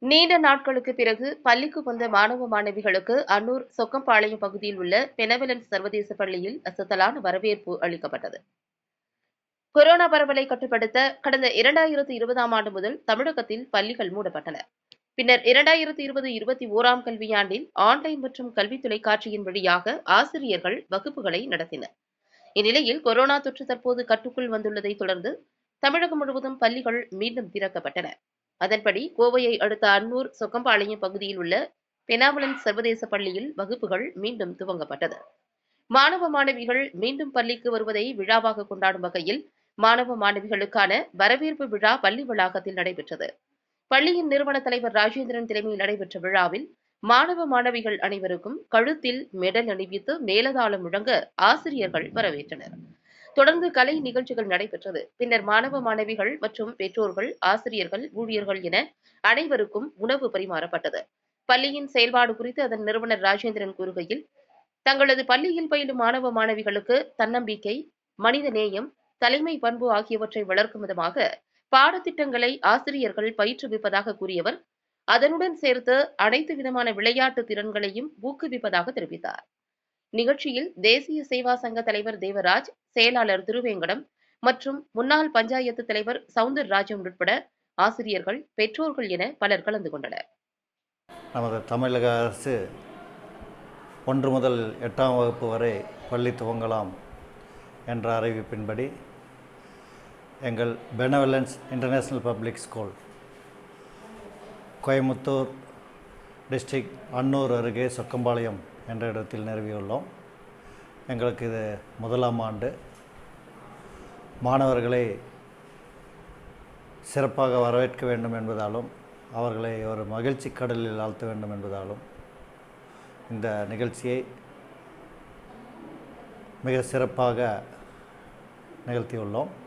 நீண்ட நாட்களுக்கு பிறகு பள்ளிக்கு வந்த மாணவ மாணவிகளுக்கு அன்னூர் சொக்கம்பாளையம் பகுதியில் உள்ள பெனவலன்ஸ் சர்வதேச பள்ளியில் அசத்தலான வரவேற்பு அளிக்கப்பட்டது கொரோனா பரவலை கட்டுப்படுத்த கடந்த இரண்டாயிரத்து இருபதாம் ஆண்டு முதல் தமிழகத்தில் பள்ளிகள் மூடப்பட்டன பின்னர் இரண்டாயிரத்து இருபது இருபத்தி ஓராம் கல்வியாண்டில் ஆன்லைன் மற்றும் கல்வி தொலைக்காட்சியின் வழியாக ஆசிரியர்கள் வகுப்புகளை நடத்தினர் இந்நிலையில் கொரோனா தொற்று தற்போது கட்டுக்குள் வந்துள்ளதை தொடர்ந்து தமிழகம் முழுவதும் பள்ளிகள் மீண்டும் திறக்கப்பட்டன அதன்படி கோவையை அடுத்த அன்னூர் சொக்கம்பாளையம் பகுதியில் உள்ள பெனாவலன் சர்வதேச பள்ளியில் வகுப்புகள் மீண்டும் துவங்கப்பட்டது மாணவ மாணவிகள் மீண்டும் பள்ளிக்கு வருவதை விழாவாக கொண்டாடும் வகையில் மாணவ மாணவிகளுக்கான வரவேற்பு விழா பள்ளி வளாகத்தில் நடைபெற்றது பள்ளியின் நிறுவன தலைவர் ராஜேந்திரன் தலைமையில் நடைபெற்ற விழாவில் மாணவ மாணவிகள் அனைவருக்கும் கழுத்தில் மெடல் அணிவித்து மேலதாளம் முழங்க ஆசிரியர்கள் வரவேற்றனர் தொடர்ந்து கலை நிகழ்ச்சிகள் நடைபெற்றது பின்னர் மாணவ மாணவிகள் மற்றும் பெற்றோர்கள் ஆசிரியர்கள் ஊழியர்கள் என அனைவருக்கும் உணவு பரிமாறப்பட்டது பள்ளியின் செயல்பாடு குறித்து அதன் நிறுவனர் ராஜேந்திரன் கூறுகையில் தங்களது பள்ளியில் பயிலும் மாணவ மாணவிகளுக்கு தன்னம்பிக்கை மனித நேயம் தலைமை பண்பு ஆகியவற்றை வளர்க்கும் விதமாக பாடத்திட்டங்களை ஆசிரியர்கள் பயிற்றுவிப்பதாக கூறியவர் அதனுடன் சேர்த்து அனைத்து விதமான விளையாட்டு திறன்களையும் ஊக்குவிப்பதாக தெரிவித்தார் நிகழ்ச்சியில் தேசிய சேவா சங்க தலைவர் தேவராஜ் செயலாளர் திருவேங்கடம் மற்றும் முன்னாள் பஞ்சாயத்து தலைவர் சவுந்தர் ராஜன் உட்பட ஆசிரியர்கள் பெற்றோர்கள் என பலர் கலந்து கொண்டனர் நமது தமிழக அரசு ஒன்று முதல் எட்டாம் வகுப்பு வரை பள்ளி துவங்கலாம் என்ற அறிவிப்பின்படி எங்கள் benevolence international public school Coimbatore district Annur அருகே சொக்கம்பாளையம் என்ற இடத்தில் நிறுவியுள்ளோம் எங்களுக்கு இது முதலாம் ஆண்டு மாணவர்களை சிறப்பாக வரவேற்க வேண்டும் என்பதாலும் அவர்களை ஒரு மகிழ்ச்சி கடலில் ஆழ்த்த வேண்டும் என்பதாலும் இந்த நிகழ்ச்சியை மிக சிறப்பாக நிகழ்த்தியுள்ளோம்